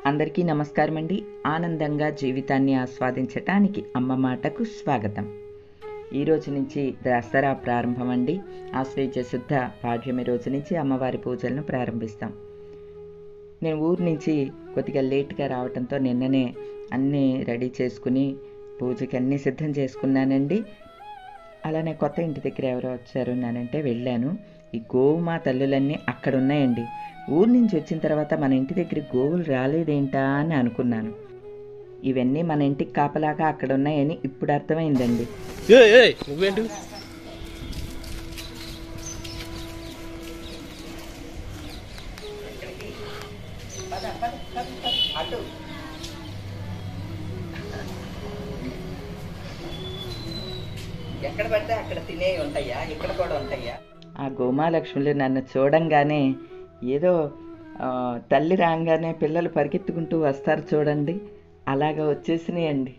అందరికీ నమస్కారం అండి ఆనందంగా జీవితాన్ని ఆస్వాదించటానికి అమ్మ మాటకు స్వాగతం ఈ రోజు నుంచి దసరా ప్రారంభం అండి ఆశ్వేజ శుద్ధ పాఠ్యమి రోజు నుంచి అమ్మవారి పూజలను ప్రారంభిస్తాం నేను ఊరు నుంచి కొద్దిగా లేట్గా రావడంతో నిన్ననే అన్నీ రెడీ చేసుకుని పూజకి అన్నీ సిద్ధం చేసుకున్నానండి అలానే కొత్త ఇంటి దగ్గర ఎవరో వచ్చారు నానంటే వెళ్ళాను ఈ గోవు మా తల్లులన్నీ అక్కడ ఉన్నాయండి ఊరు నుంచి వచ్చిన తర్వాత మన ఇంటి దగ్గర గోవులు రాలేదేంటా అని అనుకున్నాను ఇవన్నీ మన ఇంటికి కాపలాగా అక్కడ ఉన్నాయని ఇప్పుడు అర్థమైందండి ఏయ్ ఏయ్ నువ్వేంటి ఎక్కడ పడితే అక్కడ తినే ఉంటాయా ఇక్కడ కూడా ఉంటాయా ఆ గోమాలక్ష్ములు నన్ను చూడంగానే ఏదో ఆ, తల్లి రాగానే పిల్లలు పరిగెత్తుకుంటూ వస్తారు చూడండి అలాగా వచ్చేసినాయండి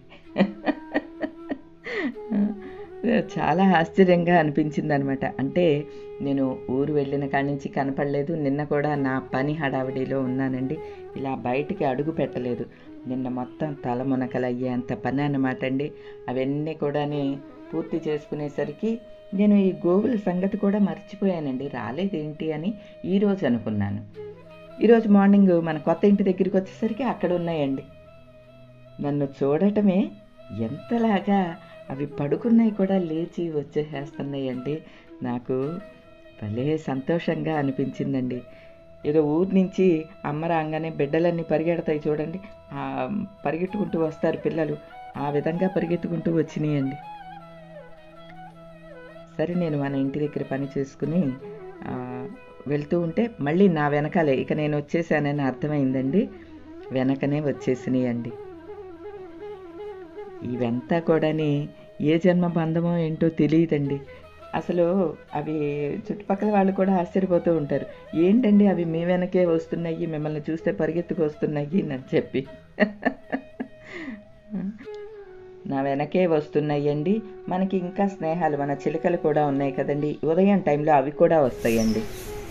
చాలా ఆశ్చర్యంగా అనిపించింది అనమాట అంటే నేను ఊరు వెళ్ళిన కాడి నుంచి కనపడలేదు నిన్న కూడా నా పని హడావిడిలో ఉన్నానండి ఇలా బయటికి అడుగు పెట్టలేదు నిన్న మొత్తం తల మునకలు అయ్యేంత పని అన్నమాట అండి అవన్నీ కూడా పూర్తి చేసుకునేసరికి నేను ఈ గోవుల సంగతి కూడా మర్చిపోయానండి రాలేదేంటి అని ఈరోజు అనుకున్నాను ఈరోజు మార్నింగ్ మన కొత్త ఇంటి దగ్గరికి వచ్చేసరికి అక్కడ ఉన్నాయండి నన్ను చూడటమే ఎంతలాగా అవి పడుకున్నాయి కూడా లేచి వచ్చేసేస్తున్నాయండి నాకు భలే సంతోషంగా అనిపించిందండి ఏదో ఊరు నుంచి అమ్మ రాగానే బిడ్డలన్నీ పరిగెడతాయి చూడండి ఆ పరిగెట్టుకుంటూ వస్తారు పిల్లలు ఆ విధంగా పరిగెత్తుకుంటూ వచ్చినాయండి సరే నేను మన ఇంటి దగ్గర పని చేసుకుని ఆ, వెళ్తూ ఉంటే మళ్ళీ నా వెనకాలే ఇక నేను వచ్చేసానని అర్థమైందండి వెనకనే వచ్చేసినాయండి ఇవంతా కూడాని ఏ జన్మ బంధమో ఏంటో తెలియదండి అసలు అవి చుట్టుపక్కల వాళ్ళు కూడా ఆశ్చర్యపోతూ ఉంటారు ఏంటండి అవి మీ వెనకే వస్తున్నాయి మిమ్మల్ని చూస్తే పరిగెత్తుకు వస్తున్నాయి అని చెప్పి నా వెనకే వస్తున్నాయండి మనకి ఇంకా స్నేహాలు మన చిలుకలు కూడా ఉన్నాయి కదండి ఉదయం టైంలో అవి కూడా వస్తాయండి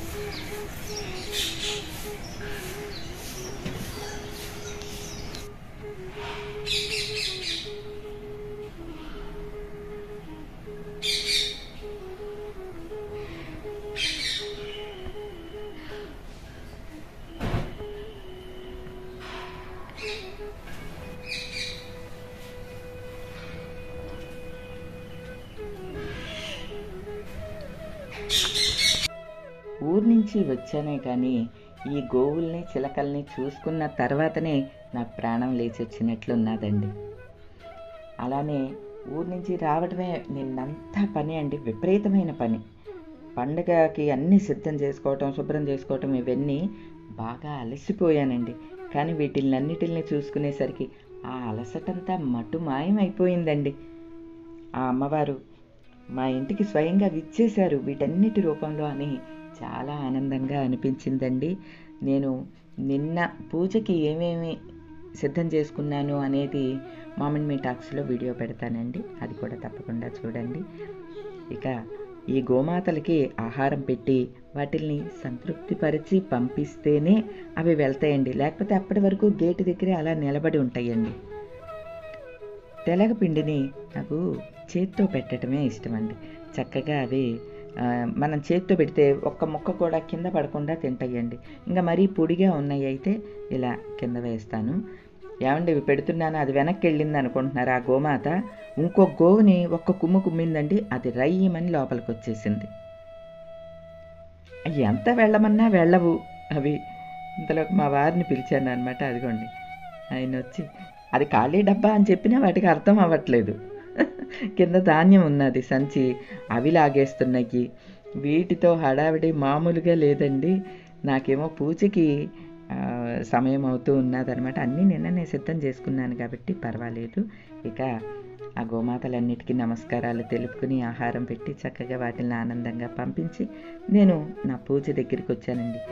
ఊరు నుంచి వచ్చానే కానీ ఈ గోవుల్ని చిలకల్ని చూసుకున్న తర్వాతనే నాకు ప్రాణం లేచి వచ్చినట్లున్నదండి అలానే ఊరు నుంచి రావడమే నిన్నంతా పని అండి విపరీతమైన పని పండగకి అన్నీ సిద్ధం చేసుకోవటం శుభ్రం చేసుకోవటం ఇవన్నీ బాగా అలసిపోయానండి కానీ వీటిలన్నిటిని చూసుకునేసరికి ఆ అలసటంతా మటు మాయమైపోయిందండి ఆ అమ్మవారు మా ఇంటికి స్వయంగా విచ్చేశారు వీటన్నిటి రూపంలో అని చాలా ఆనందంగా అనిపించిందండి నేను నిన్న పూజకి ఏమేమి సిద్ధం చేసుకున్నాను అనేది మామిడి మీ టాక్స్లో వీడియో పెడతానండి అది కూడా తప్పకుండా చూడండి ఇక ఈ గోమాతలకి ఆహారం పెట్టి వాటిల్ని సంతృప్తిపరిచి పంపిస్తేనే అవి వెళ్తాయండి లేకపోతే అప్పటి వరకు గేటు దగ్గరే అలా నిలబడి ఉంటాయండి తెలగపిండిని నాకు చేత్తో పెట్టడమే ఇష్టం అండి చక్కగా అవి ఆ, మనం చేత్తో పెడితే ఒక్క ముక్క కూడా కింద పడకుండా తింటాయండి ఇంకా మరీ పొడిగా ఉన్నాయి అయితే ఇలా కింద వేస్తాను ఏమండి ఇవి పెడుతున్నాను అది వెనక్కి వెళ్ళింది అనుకుంటున్నారు ఆ గోమాత ఇంకో గోవుని ఒక్క కుమ్ము కుమ్మిందండి అది రయ్యమని లోపలికి వచ్చేసింది అవి ఎంత వెళ్ళమన్నా వెళ్ళవు అవి ఇంతలో మా వారిని పిలిచాను అనమాట అదిగోండి ఆయన వచ్చి అది ఖాళీ డబ్బా అని చెప్పినా వాటికి అర్థం అవ్వట్లేదు కింద ధాన్యం ఉన్నది సంచి అవి లాగేస్తున్నాయి వీటితో హడావిడి మామూలుగా లేదండి నాకేమో పూజకి ఆ, సమయం అవుతూ ఉన్నదనమాట అన్నీ నిన్ననే సిద్ధం చేసుకున్నాను కాబట్టి పర్వాలేదు ఇక ఆ గోమాతలన్నిటికీ నమస్కారాలు తెలుపుకుని ఆహారం పెట్టి చక్కగా వాటిని ఆనందంగా పంపించి నేను నా పూజ దగ్గరికి వచ్చానండి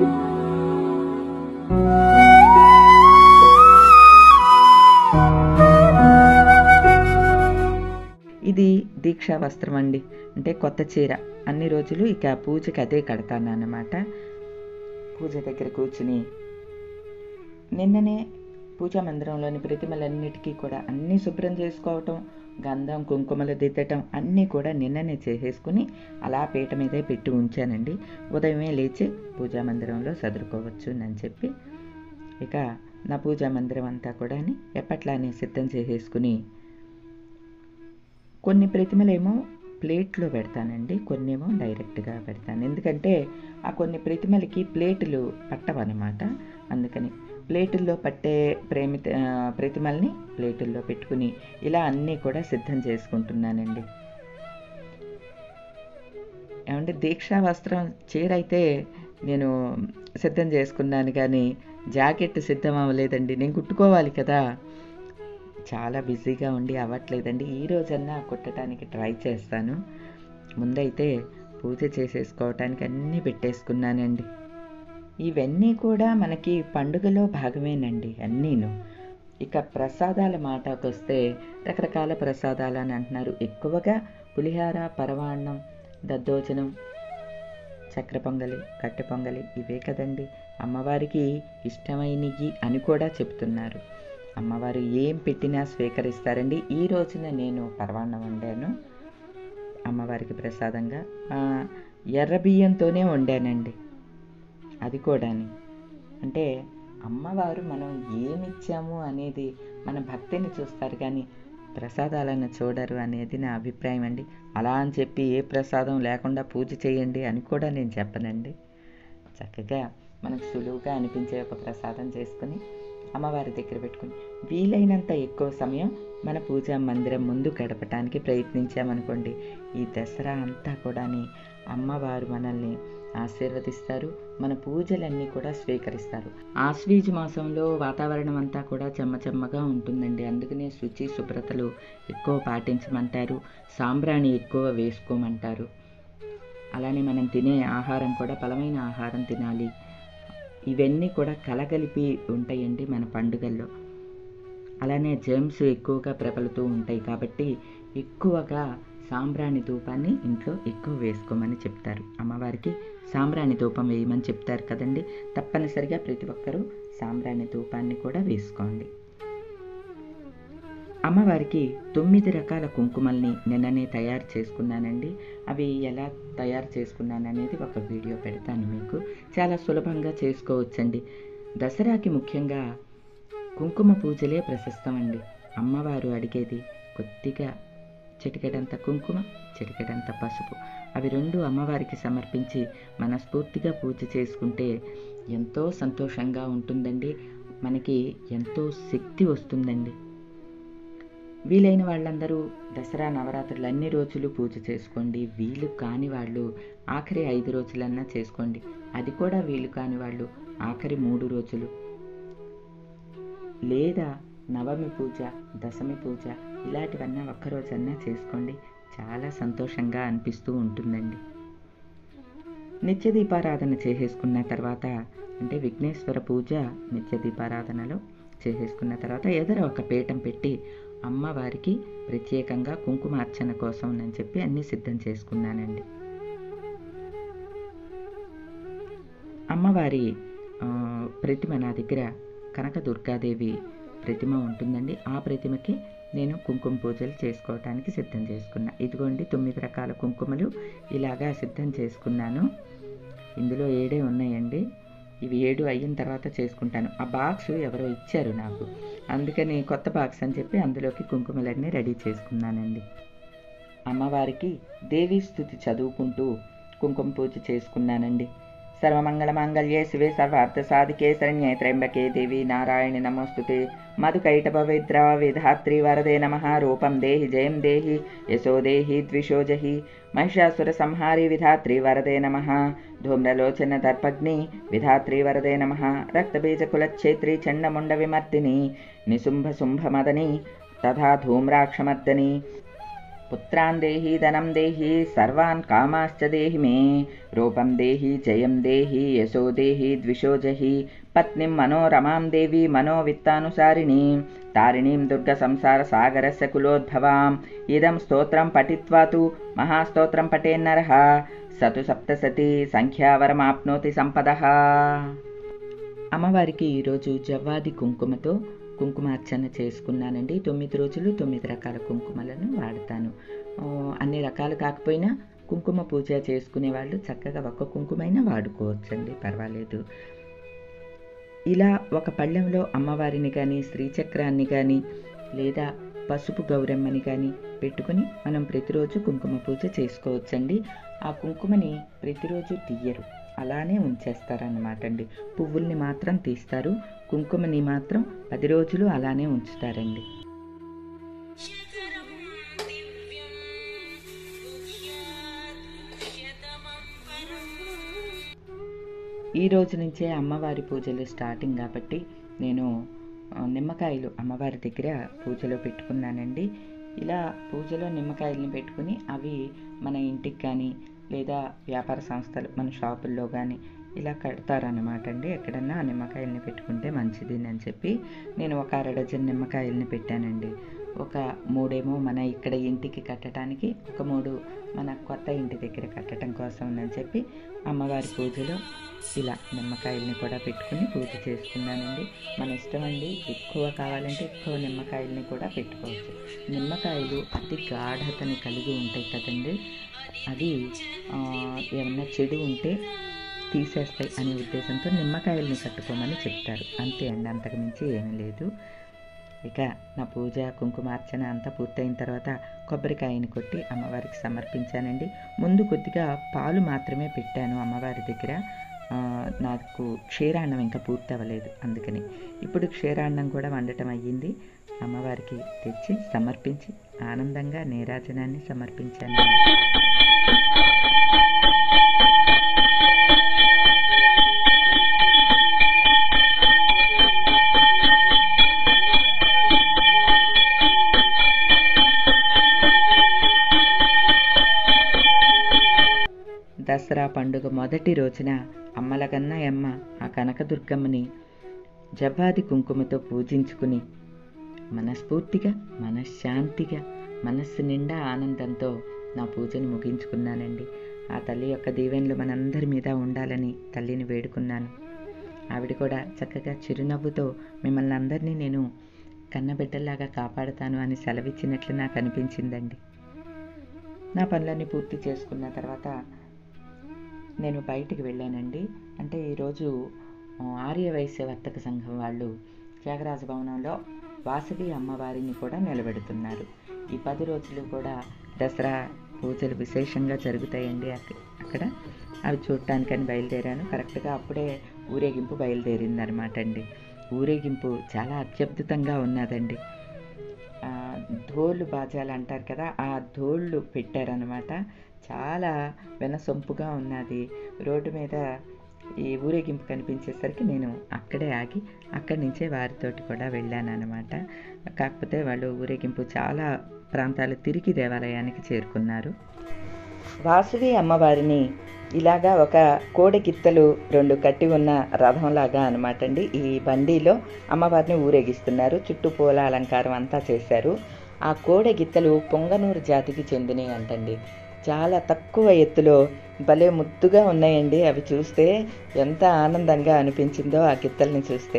ఇది దీక్షా వస్త్రం అండి అంటే కొత్త చీర అన్ని రోజులు ఇక పూజకి అదే కడతాను అన్నమాట పూజ దగ్గర కూర్చుని నిన్ననే పూజా మందిరంలోని ప్రతిమలన్నిటికీ కూడా అన్నీ శుభ్రం చేసుకోవటం గంధం కుంకుమలు దిద్దటం అన్నీ కూడా నిన్ననే చేసేసుకుని అలా పీట మీదే పెట్టి ఉంచానండి ఉదయమే లేచి పూజా మందిరంలో చదువుకోవచ్చు అని చెప్పి ఇక నా పూజా మందిరం అంతా కూడా ఎప్పట్లానే సిద్ధం చేసేసుకుని కొన్ని ప్రతిమలేమో ప్లేట్లో పెడతానండి కొన్నేమో డైరెక్ట్గా పెడతాను ఎందుకంటే ఆ కొన్ని ప్రతిమలకి ప్లేటులు పట్టవన్నమాట అందుకని ప్లేటుల్లో పట్టే ప్రేమి ప్రతిమల్ని ప్లేటుల్లో పెట్టుకుని ఇలా అన్నీ కూడా సిద్ధం చేసుకుంటున్నానండి ఏమంటే దీక్షా వస్త్రం చీర అయితే నేను సిద్ధం చేసుకున్నాను కానీ జాకెట్ సిద్ధం అవ్వలేదండి నేను కుట్టుకోవాలి కదా చాలా బిజీగా ఉండి అవ్వట్లేదండి ఈ రోజన్నా కుట్టడానికి ట్రై చేస్తాను ముందైతే పూజ చేసేసుకోవటానికి అన్నీ పెట్టేసుకున్నానండి ఇవన్నీ కూడా మనకి పండుగలో భాగమేనండి అన్నీను ఇక ప్రసాదాల మాటకు వస్తే రకరకాల ప్రసాదాలు అని అంటున్నారు ఎక్కువగా పులిహార పరవాన్నం దద్దోజనం చక్ర పొంగలి కట్టె పొంగలి ఇవే కదండి అమ్మవారికి ఇష్టమైనవి అని కూడా చెప్తున్నారు అమ్మవారు ఏం పెట్టినా స్వీకరిస్తారండి ఈ రోజున నేను పరవాన్నం వండాను అమ్మవారికి ప్రసాదంగా ఎర్ర బియ్యంతోనే వండానండి అది కూడాని అంటే అమ్మవారు మనం ఏమిచ్చాము అనేది మన భక్తిని చూస్తారు కానీ ప్రసాదాలను చూడరు అనేది నా అభిప్రాయం అండి అలా అని చెప్పి ఏ ప్రసాదం లేకుండా పూజ చేయండి అని కూడా నేను చెప్పనండి చక్కగా మనకు సులువుగా అనిపించే ఒక ప్రసాదం చేసుకుని అమ్మవారి దగ్గర పెట్టుకుని వీలైనంత ఎక్కువ సమయం మన పూజా మందిరం ముందు గడపటానికి ప్రయత్నించామనుకోండి ఈ దసరా అంతా కూడా అమ్మవారు మనల్ని ఆశీర్వదిస్తారు మన పూజలన్నీ కూడా స్వీకరిస్తారు ఆశ్వీజ మాసంలో వాతావరణం అంతా కూడా చెమ్మ చెమ్మగా ఉంటుందండి అందుకనే శుచి శుభ్రతలు ఎక్కువ పాటించమంటారు సాంబ్రాణి ఎక్కువ వేసుకోమంటారు అలానే మనం తినే ఆహారం కూడా బలమైన ఆహారం తినాలి ఇవన్నీ కూడా కలగలిపి ఉంటాయండి మన పండుగల్లో అలానే జర్మ్స్ ఎక్కువగా ప్రబలుతూ ఉంటాయి కాబట్టి ఎక్కువగా సాంబ్రాణి ధూపాన్ని ఇంట్లో ఎక్కువ వేసుకోమని చెప్తారు అమ్మవారికి సాంబ్రాణి ధూపం వేయమని చెప్తారు కదండి తప్పనిసరిగా ప్రతి ఒక్కరూ సాంబ్రాణి ధూపాన్ని కూడా వేసుకోండి అమ్మవారికి తొమ్మిది రకాల కుంకుమల్ని నిన్ననే తయారు చేసుకున్నానండి అవి ఎలా తయారు చేసుకున్నాను అనేది ఒక వీడియో పెడతాను మీకు చాలా సులభంగా చేసుకోవచ్చండి దసరాకి ముఖ్యంగా కుంకుమ పూజలే ప్రశస్తం అండి అమ్మవారు అడిగేది కొద్దిగా చిటికెడంత కుంకుమ చిటికెడంత పసుపు అవి రెండు అమ్మవారికి సమర్పించి మనస్ఫూర్తిగా పూజ చేసుకుంటే ఎంతో సంతోషంగా ఉంటుందండి మనకి ఎంతో శక్తి వస్తుందండి వీలైన వాళ్ళందరూ దసరా నవరాత్రులు అన్ని రోజులు పూజ చేసుకోండి వీలు కాని వాళ్ళు ఆఖరి ఐదు రోజులన్నా చేసుకోండి అది కూడా వీలు కాని వాళ్ళు ఆఖరి మూడు రోజులు లేదా నవమి పూజ దశమి పూజ ఇలాంటివన్నా ఒక్కరోజన్నా చేసుకోండి చాలా సంతోషంగా అనిపిస్తూ ఉంటుందండి నిత్య దీపారాధన చేసేసుకున్న తర్వాత అంటే విఘ్నేశ్వర పూజ నిత్య దీపారాధనలో చేసేసుకున్న తర్వాత ఎదుర ఒక పీఠం పెట్టి అమ్మవారికి ప్రత్యేకంగా కుంకుమార్చన కోసం అని చెప్పి అన్నీ సిద్ధం చేసుకున్నానండి అమ్మవారి ప్రతిమ నా దగ్గర కనక దుర్గాదేవి ప్రతిమ ఉంటుందండి ఆ ప్రతిమకి నేను కుంకుమ పూజలు చేసుకోవటానికి సిద్ధం చేసుకున్నా ఇదిగోండి తొమ్మిది రకాల కుంకుమలు ఇలాగా సిద్ధం చేసుకున్నాను ఇందులో ఏడే ఉన్నాయండి ఇవి ఏడు అయిన తర్వాత చేసుకుంటాను ఆ బాక్స్ ఎవరో ఇచ్చారు నాకు అందుకని కొత్త బాక్స్ అని చెప్పి అందులోకి కుంకుమలన్నీ రెడీ చేసుకున్నానండి అమ్మవారికి దేవీ స్థుతి చదువుకుంటూ కుంకుమ పూజ చేసుకున్నానండి సర్వమంగళమాంగళ్యే శివే సర్వార్థ సాధికే శరణ్యే త్ర్యంబకే దేవి నారాయణి నమోస్తుతే మధుకైటపవిద్ర విధాత్రి వరదే నమ రూపం దేహి జయం దేహి యశో దేహి ద్విషోజహి మహిషాసుర సంహారి విధాత్రి వరదే నమ ధూమ్రలోచన దర్పగ్ని విధాత్రి వరదే నమ రక్తబీజకులక్షేత్రి చండముండ విమర్దిని నిశుంభ శుంభమదని తథా ధూమ్రాక్షమర్దని పుత్రాన్ దేహి ధనం దేహి సర్వాన్ కామాశ్చ దేహి మే రూపం దేహి జయం దేహి యశో దేహి ద్విషోజహి పత్నిం మనోరమాం దేవి మనోవిత్తానుసారిణి తారిణీం దుర్గ సంసార సాగరస్య కులోద్భవాం ఇదం స్తోత్రం పఠిత్వా తు మహాస్తోత్రం పఠేన్నరః సతు సప్తసతి సంఖ్యావరమాప్నోతి సంపదః అమ్మవారికి ఈరోజు జవ్వాది కుంకుమతో కుంకుమార్చన చేసుకున్నానండి తొమ్మిది రోజులు తొమ్మిది రకాల కుంకుమలను వాడతాను ఆ, అన్ని రకాలు కాకపోయినా కుంకుమ పూజ చేసుకునే వాళ్ళు చక్కగా ఒక్క కుంకుమైనా వాడుకోవచ్చండి పర్వాలేదు ఇలా ఒక పళ్ళెంలో అమ్మవారిని కానీ శ్రీచక్రాన్ని కానీ లేదా పసుపు గౌరమ్మని కానీ పెట్టుకుని మనం ప్రతిరోజు కుంకుమ పూజ చేసుకోవచ్చండి ఆ కుంకుమని ప్రతిరోజు తీయరు అలానే ఉంచేస్తారన్నమాట అండి పువ్వుల్ని మాత్రం తీస్తారు కుంకుమని మాత్రం పది రోజులు అలానే ఉంచుతారండి శిఖరం దివ్యం గుహ్యాత్ గుహ్యతమం పరం ఈ రోజు నుంచే అమ్మవారి పూజలు స్టార్టింగ్ కాబట్టి నేను ఆ, నిమ్మకాయలు అమ్మవారి దగ్గర పూజలో పెట్టుకున్నానండి ఇలా పూజలో నిమ్మకాయలని పెట్టుకుని అవి మన ఇంటికి కానీ లేదా వ్యాపార సంస్థలు మన షాపుల్లో కానీ ఇలా కడతారన్నమాట అండి ఎక్కడన్నా ఆ నిమ్మకాయల్ని పెట్టుకుంటే మంచిది అని చెప్పి నేను ఒక అర డజన్ నిమ్మకాయల్ని పెట్టానండి ఒక మూడేమో మన ఇక్కడ ఇంటికి కట్టడానికి ఒక మూడు మన కొత్త ఇంటి దగ్గర కట్టడం కోసం అని చెప్పి అమ్మవారి పూజలో ఇలా నిమ్మకాయల్ని కూడా పెట్టుకుని పూజ చేసుకున్నానండి మన ఇష్టం అండి ఎక్కువ కావాలంటే ఎక్కువ నిమ్మకాయల్ని కూడా పెట్టుకోవచ్చు నిమ్మకాయలు అతి గాఢతని కలిగి ఉంటాయి కదండి అది ఆ, ఏమన్నా చెడు ఉంటే తీసేస్తాయి అనే ఉద్దేశంతో నిమ్మకాయల్ని కట్టుకోమని చెప్తారు అంతే అండి అంతకుమించి ఏమీ లేదు ఇక నా పూజ కుంకుమార్చన అంతా పూర్తయిన తర్వాత కొబ్బరికాయని కొట్టి అమ్మవారికి సమర్పించానండి ముందు కొద్దిగా పాలు మాత్రమే పెట్టాను అమ్మవారి దగ్గర ఆ, నాకు క్షీరాన్నం ఇంకా పూర్తి అవ్వలేదు అందుకని ఇప్పుడు క్షీరాన్నం కూడా వండటం అయ్యింది అమ్మవారికి తెచ్చి సమర్పించి ఆనందంగా నీరాజనాన్ని సమర్పించాను దసరా పండుగ మొదటి రోజున అమ్మలగన్న అమ్మ ఆ కనకదుర్గమ్మని జవ్వాది కుంకుమతో పూజించుకుని మనస్ఫూర్తిగా మనశ్శాంతిగా మనస్సు నిండా ఆనందంతో నా పూజను ముగించుకున్నానండి ఆ తల్లి యొక్క దీవెనలు మనందరి మీద ఉండాలని తల్లిని వేడుకున్నాను ఆవిడ కూడా చక్కగా చిరునవ్వుతో మిమ్మల్ని అందరినీ నేను కన్నబిడ్డల్లాగా కాపాడుతాను అని సెలవిచ్చినట్లు నాకు అనిపించిందండి నా పనులన్నీ పూర్తి చేసుకున్న తర్వాత నేను బయటికి వెళ్ళానండి అంటే ఈరోజు ఆ, ఆర్య వైశ్య వర్తక సంఘం వాళ్ళు త్యాగరాజ భవనంలో వాసవి అమ్మవారిని కూడా నిలబెడుతున్నారు ఈ పది రోజులు కూడా దసరా పూజలు విశేషంగా జరుగుతాయండి అక్క- అక్కడ అవి చూడటానికని బయలుదేరాను కరెక్ట్గా అప్పుడే ఊరేగింపు బయలుదేరింది అనమాట అండి ఊరేగింపు చాలా అత్యద్భుతంగా ఉన్నదండి ఆ, ధోళ్ళు బాజాలు అంటారు కదా ఆ ధోళ్ళు పెట్టారనమాట చాలా వినసొంపుగా ఉన్నది రోడ్డు మీద ఈ ఊరేగింపు కనిపించేసరికి నేను అక్కడే ఆగి అక్కడి నుంచే వారితోటి కూడా వెళ్ళాను అనమాట కాకపోతే వాళ్ళు ఊరేగింపు చాలా ప్రాంతాలు తిరిగి దేవాలయానికి చేరుకున్నారు వాసువి అమ్మవారిని ఇలాగా ఒక కోడెగిత్తలు రెండు కట్టి ఉన్న రథంలాగా అనమాట అండి ఈ బండిలో అమ్మవారిని ఊరేగిస్తున్నారు చుట్టూ పూల అలంకారం అంతా చేశారు ఆ కోడెగిత్తలు పొంగనూరు జాతికి చెందినవి అంటండి చాలా తక్కువ ఎత్తులో భలే ముద్దుగా ఉన్నాయండి అవి చూస్తే ఎంత ఆనందంగా అనిపించిందో ఆ గిత్తల్ని చూస్తే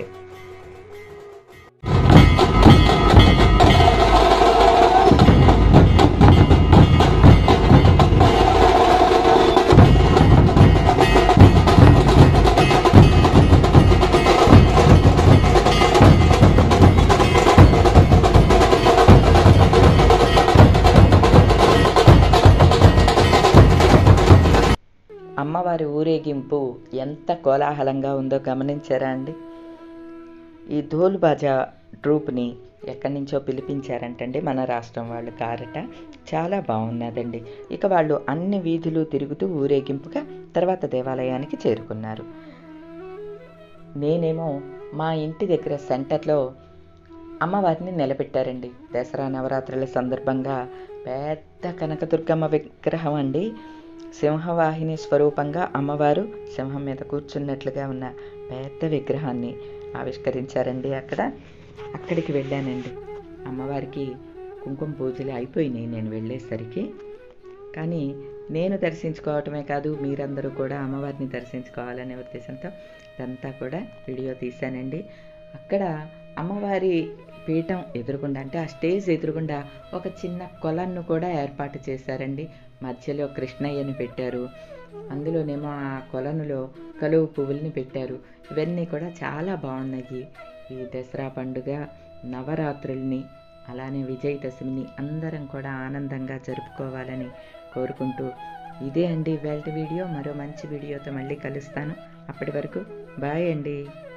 అమ్మవారి ఊరేగింపు ఎంత కోలాహలంగా ఉందో గమనించారా అండి ఈ ధోల్ బాజా ట్రూప్ని ఎక్కడి నుంచో పిలిపించారంటండి మన రాష్ట్రం వాళ్ళు కారట చాలా బాగున్నదండి ఇక వాళ్ళు అన్ని వీధులు తిరుగుతూ ఊరేగింపుగా తర్వాత దేవాలయానికి చేరుకున్నారు నేనేమో మా ఇంటి దగ్గర సెంటర్లో అమ్మవారిని నిలబెట్టారండి దసరా నవరాత్రుల సందర్భంగా పెద్ద కనకదుర్గమ్మ విగ్రహం అండి సింహవాహిని స్వరూపంగా అమ్మవారు సింహం మీద కూర్చున్నట్లుగా ఉన్న పెద్ద విగ్రహాన్ని ఆవిష్కరించారండి అక్కడ అక్కడికి వెళ్ళానండి అమ్మవారికి కుంకుమ పూజలు అయిపోయినాయి నేను వెళ్ళేసరికి కానీ నేను దర్శించుకోవటమే కాదు మీరందరూ కూడా అమ్మవారిని దర్శించుకోవాలనే ఉద్దేశంతో ఇదంతా కూడా వీడియో తీశానండి అక్కడ అమ్మవారి పీఠం ఎదురుగుండా అంటే ఆ స్టేజ్ ఎదురుగుండా ఒక చిన్న కొలను కూడా ఏర్పాటు చేశారండి మధ్యలో కృష్ణయ్యని పెట్టారు అందులోనేమో ఆ కొలనులో కలువు పువ్వుల్ని పెట్టారు ఇవన్నీ కూడా చాలా బాగున్నాయి ఈ దసరా పండుగ నవరాత్రుల్ని అలానే విజయదశమిని అందరం కూడా ఆనందంగా జరుపుకోవాలని కోరుకుంటూ ఇదే అండి ఇవాళ వీడియో మరో మంచి వీడియోతో మళ్ళీ కలుస్తాను అప్పటి వరకు బాయ్ అండి